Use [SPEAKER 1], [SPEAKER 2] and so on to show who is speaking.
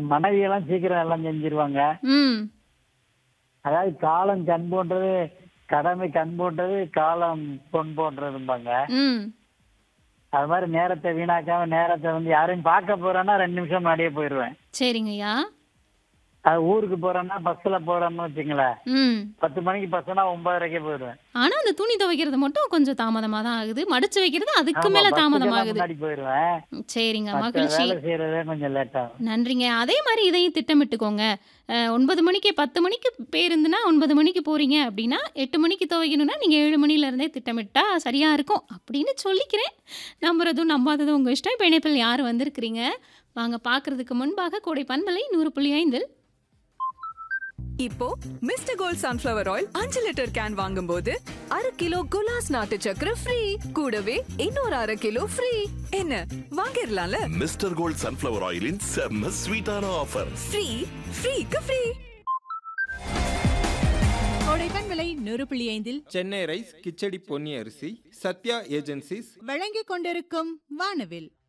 [SPEAKER 1] மனைவியெல்லாம் சீக்கிரம் எல்லாம் செஞ்சிருவாங்க
[SPEAKER 2] ம்
[SPEAKER 1] அதாவது காலம் கண் போன்றது கடமை கண் போன்றது காலம் பொன் போன்றதும்பாங்க
[SPEAKER 2] ம்
[SPEAKER 1] அது மாதிரி நேரத்தை வீணாக்காம நேரத்தை வந்து யாரையும் பார்க்க போறேன்னா ரெண்டு நிமிஷம் முன்னாடியே போயிடுவேன்
[SPEAKER 2] சரிங்கய்யா
[SPEAKER 1] அது ஊருக்கு போறேன்னா பஸ்ல போறோம்னு வச்சுங்களேன்
[SPEAKER 2] ம்
[SPEAKER 1] பத்து மணிக்கு பஸ்னா ஒன்பதரைக்கே போயிடுவேன்
[SPEAKER 2] ஆனா அந்த துணி துவைக்கிறது மட்டும் கொஞ்சம் தாமதமா தான் ஆகுது மடிச்சு வைக்கிறது அதுக்கு
[SPEAKER 1] ஆமா,
[SPEAKER 2] மேல
[SPEAKER 1] பஸ்ஸுக்கெல்லாம்
[SPEAKER 2] தாமதமாகுது
[SPEAKER 1] முன்னாடி போயிடுவேன்
[SPEAKER 2] சரிங்க
[SPEAKER 1] மத்த
[SPEAKER 2] மகிழ்ச்சி
[SPEAKER 1] வேலை செய்யறதே கொஞ்சம் லேட் ஆகும்
[SPEAKER 2] நன்றிங்க அதே மாதிரி இதையும் திட்டமிட்டுக்கோங்க அஹ், ஒன்பது மணிக்கு பத்து மணிக்கு பேருந்துனா ஒன்பது மணிக்கு போறீங்க அப்படின்னா எட்டு மணிக்கு துவைக்கணும்னா நீங்க ஏழு மணில இருந்தே திட்டமிட்டா சரியா இருக்கும் அப்படின்னு சொல்லிக்கிறேன் நம்புறதும் நம்பாததும் உங்க இஷ்டம் இப்போ இணைப்பில் யார் வந்திருக்கிறீங்க வாங்க பார்க்கறதுக்கு முன்பாக கோடை பண்பலை நூறு புள்ளி ஐந்தில்
[SPEAKER 3] இப்போ மிஸ்டர் கோல்ட் சன்ஃப்ளவர் ஆயில் அஞ்சு லிட்டர் கேன் வாங்கும்போது அரை கிலோ குலாஸ் நாட்டு சக்கரை ஃப்ரீ கூடவே இன்னொரு அரை கிலோ ஃப்ரீ என்ன வாங்கிடலாம்ல
[SPEAKER 4] மிஸ்டர் கோல்ட் சன்ஃப்ளவர் ஆயிலின் செம்ம ஸ்வீட்டான ஆஃபர்
[SPEAKER 3] ஃப்ரீ ஃப்ரீக்கு ஃப்ரீ
[SPEAKER 5] கோடைப்பன் விலை நூறு புள்ளி ஐந்தில்
[SPEAKER 6] சென்னை ரைஸ் கிச்சடி பொன்னி அரிசி சத்யா ஏஜென்சிஸ்
[SPEAKER 5] வழங்கிக் கொண்டிருக்கும் வானவில்